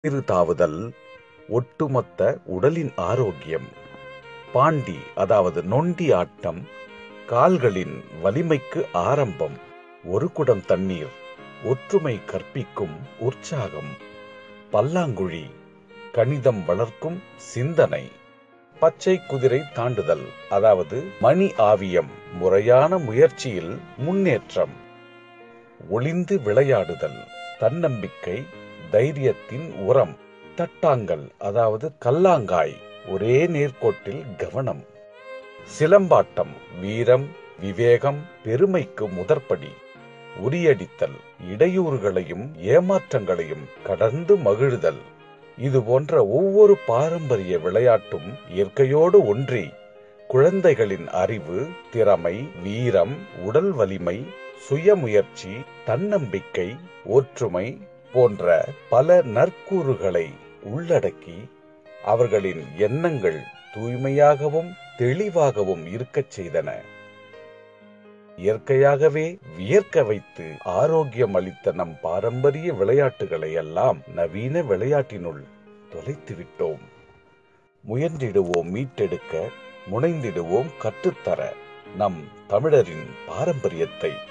சிறு தாவுதல் ஒட்டுமொத்த உடலின் ஆரோக்கியம் பாண்டி அதாவது நொண்டி ஆட்டம் கால்களின் வலிமைக்கு ஆரம்பம் ஒரு குடம் தண்ணீர் ஒற்றுமை கற்பிக்கும் உற்சாகம் பல்லாங்குழி கணிதம் வளர்க்கும் சிந்தனை பச்சை குதிரை தாண்டுதல் அதாவது மணி ஆவியம் முறையான முயற்சியில் முன்னேற்றம் ஒளிந்து விளையாடுதல் தன்னம்பிக்கை தைரியத்தின் உரம் தட்டாங்கல் அதாவது கல்லாங்காய் ஒரே நேர்கோட்டில் கவனம் சிலம்பாட்டம் வீரம் விவேகம் பெருமைக்கு முதற்படி உரியடித்தல் இடையூறுகளையும் ஏமாற்றங்களையும் கடந்து மகிழுதல் இது போன்ற ஒவ்வொரு பாரம்பரிய விளையாட்டும் இயற்கையோடு ஒன்றி குழந்தைகளின் அறிவு திறமை வீரம் உடல் வலிமை சுயமுயற்சி தன்னம்பிக்கை ஒற்றுமை போன்ற பல நற்கூறுகளை உள்ளடக்கி அவர்களின் எண்ணங்கள் தூய்மையாகவும் தெளிவாகவும் இருக்கச் செய்தன இயற்கையாகவே வியர்க்க வைத்து ஆரோக்கியம் அளித்த நம் பாரம்பரிய விளையாட்டுகளை எல்லாம் நவீன விளையாட்டினுள் தொலைத்து விட்டோம் முயன்றிடுவோம் மீட்டெடுக்க முனைந்திடுவோம் கற்றுத்தர நம் தமிழரின் பாரம்பரியத்தை